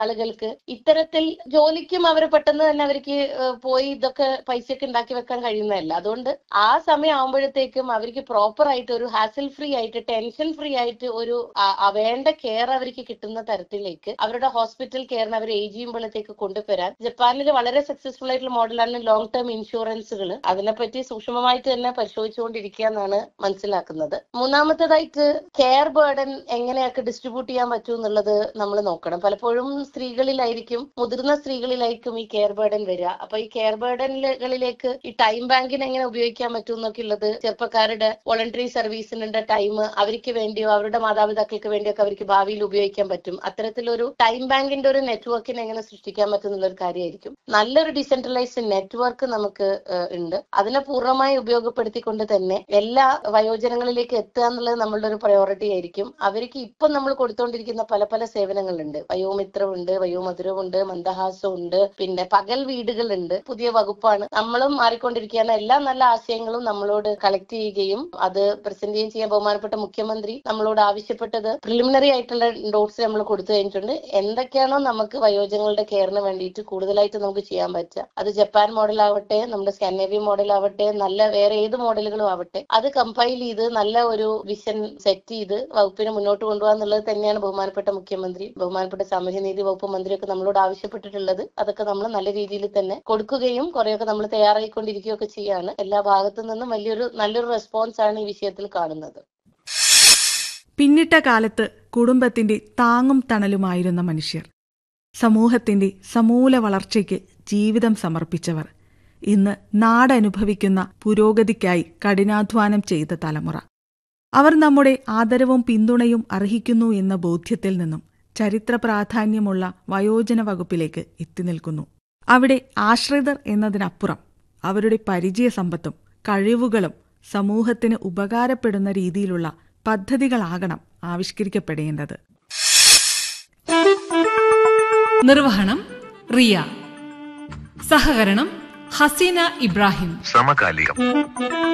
ആളുകൾക്ക് ഇത്തരത്തിൽ ജോലിക്കും അവർ പെട്ടെന്ന് തന്നെ അവർക്ക് ഏഹ് പോയി ഇതൊക്കെ പൈസയൊക്കെ ഉണ്ടാക്കി വെക്കാൻ കഴിയുന്നതല്ല അതുകൊണ്ട് ആ സമയം ആകുമ്പോഴത്തേക്കും അവർക്ക് പ്രോപ്പർ ആയിട്ട് ഒരു ഹാസിൽ ഫ്രീ ആയിട്ട് ടെൻഷൻ ഫ്രീ ആയിട്ട് ഒരു ആ- ആ വേണ്ട കെയർ അവർക്ക് കിട്ടുന്ന തരത്തിലേക്ക് അവരുടെ ഹോസ്പിറ്റൽ കെയറിന് അവർ ഏജ് ചെയ്യുമ്പോഴത്തേക്ക് കൊണ്ടുവരാൻ ജപ്പാനിൽ വളരെ സക്സസ്ഫുൾ ആയിട്ടുള്ള മോഡലാണ് ലോങ് ടേം ഇൻഷുറൻസുകൾ അതിനെപ്പറ്റി സൂക്ഷ്മമായിട്ട് തന്നെ പരിശോധിച്ചുകൊണ്ടിരിക്കുക എന്നാണ് മനസ്സിലാക്കുന്നത് മൂന്നാമത്തേതായിട്ട് കെയർ ബേർഡൻ എങ്ങനെയൊക്കെ ഡിസ്ട്രിബ്യൂട്ട് ചെയ്യാൻ പറ്റും എന്നുള്ളത് നമ്മൾ നോക്കണം പലപ്പോഴും സ്ത്രീകളിലായിരിക്കും മുതിർന്ന സ്ത്രീകളിലായിരിക്കും ഈ കെയർ ബേർഡൻ വരിക അപ്പൊ ഈ കെയർ ബേർഡനുകളിലേക്ക് ഈ ടൈം ബാങ്കിന് എങ്ങനെ ഉപയോഗിക്കാൻ പറ്റും എന്നൊക്കെ ഉള്ളത് ചെറുപ്പക്കാരുടെ വോളണ്ടറി സർവീസിനുണ്ട് ടൈം അവർക്ക് വേണ്ടിയോ അവരുടെ മാതാപിതാക്കൾക്ക് വേണ്ടിയോ ഒക്കെ അവർക്ക് ഭാവിയിൽ ഉപയോഗിക്കാൻ പറ്റും അത്തരത്തിലൊരു ടൈം ബാങ്കിന്റെ ഒരു നെറ്റ്വർക്കിനെ എങ്ങനെ സൃഷ്ടിക്കാൻ പറ്റും എന്നുള്ള ഒരു കാര്യമായിരിക്കും നല്ലൊരു ഡിസെൻട്രലൈസ്ഡ് നെറ്റ്വർക്ക് നമുക്ക് ഏഹ്, ഉണ്ട് അതിനെ പൂർണ്ണമായി ഉപയോഗപ്പെടുത്തിക്കൊണ്ട് തന്നെ എല്ലാ വയോജനങ്ങളിലേക്ക് എത്തുക എന്നുള്ളത് നമ്മളുടെ ഒരു പ്രയോറിറ്റി ആയിരിക്കും അവർക്ക് ഇപ്പം നമ്മൾ കൊടുത്തുകൊണ്ടിരിക്കുന്ന പല പല സേവനങ്ങളുണ്ട് വയോമിത്രമുണ്ട് വയോമധുരമുണ്ട് മന്ദഹാസമുണ്ട് പിന്നെ പകൽ വീടുകളുണ്ട് പുതിയ വകുപ്പാണ് നമ്മളും മാറിക്കൊണ്ടിരിക്കുകയാണ് എല്ലാ നല്ല ആശയങ്ങളും നമ്മളോട് കളക്ട് ചെയ്യുകയും അത് പ്രസന്റ് ചെയ്യുകയും ചെയ്യാൻ ബഹുമാനപ്പെട്ട മുഖ്യമന്ത്രി നമ്മളോട് ആവശ്യപ്പെട്ടത് പ്രിലിമിനറി ആയിട്ടുള്ള നോട്ട്സ് നമ്മൾ കൊടുത്തു കഴിഞ്ഞിട്ടുണ്ട് എന്തൊക്കെയാണോ നമുക്ക് വയോജനങ്ങളുടെ കെയറിന് വേണ്ടിയിട്ട് കൂടുതലായിട്ട് നമുക്ക് ചെയ്യാൻ പറ്റുക അത് ജപ്പാൻ മോഡൽ ആവട്ടെ നമ്മുടെ സ്കാൻഡിനേവിയൻ മോഡൽ ആവട്ടെ നല്ല വേറെ ഏത് മോഡലുകളും ആവട്ടെ അത് കമ്പൈൽ ചെയ്ത് നല്ല ഒരു വിഷൻ സെറ്റ് ചെയ്ത് വകുപ്പിനെ മുന്നോട്ട് കൊണ്ടുപോകാൻ എന്നുള്ളത് തന്നെയാണ് ബഹുമാനപ്പെട്ട മുഖ്യമന്ത്രി ബഹുമാനപ്പെട്ട സാമൂഹ്യനീതി വകുപ്പ് മന്ത്രിയൊക്കെ നമ്മളോട് ആവശ്യപ്പെട്ടിട്ടുള്ളത് അതൊക്കെ നമ്മൾ നല്ല രീതിയിൽ തന്നെ കൊടുക്കുകയും കുറെയൊക്കെ നമ്മൾ തയ്യാറായിക്കൊണ്ടിരിക്കുകയൊക്കെ ചെയ്യാണ് എല്ലാ ഭാഗത്തു നിന്നും വലിയൊരു നല്ലൊരു റെസ്പോൺസ് ആണ് ഈ വിഷയത്തിൽ കാണുന്നത് പിന്നിട്ട കാലത്ത് കുടുംബത്തിന്റെ താങ്ങും തണലുമായിരുന്ന മനുഷ്യർ സമൂഹത്തിന്റെ സമൂല വളർച്ചയ്ക്ക് ജീവിതം സമർപ്പിച്ചവർ ഇന്ന് നാടനുഭവിക്കുന്ന പുരോഗതിക്കായി കഠിനാധ്വാനം ചെയ്ത തലമുറ അവർ നമ്മുടെ ആദരവും പിന്തുണയും അർഹിക്കുന്നു എന്ന ബോധ്യത്തിൽ നിന്നും ചരിത്ര പ്രാധാന്യമുള്ള വയോജന വകുപ്പിലേക്ക് എത്തിനിൽക്കുന്നു അവിടെ ആശ്രിതർ എന്നതിനപ്പുറം അവരുടെ പരിചയസമ്പത്തും കഴിവുകളും സമൂഹത്തിന് ഉപകാരപ്പെടുന്ന രീതിയിലുള്ള പദ്ധതികളാകണം ആവിഷ്കരിക്കപ്പെടേണ്ടത് നിർവഹണം റിയ സഹകരണം ഹസീന ഇബ്രാഹിം സമകാലികം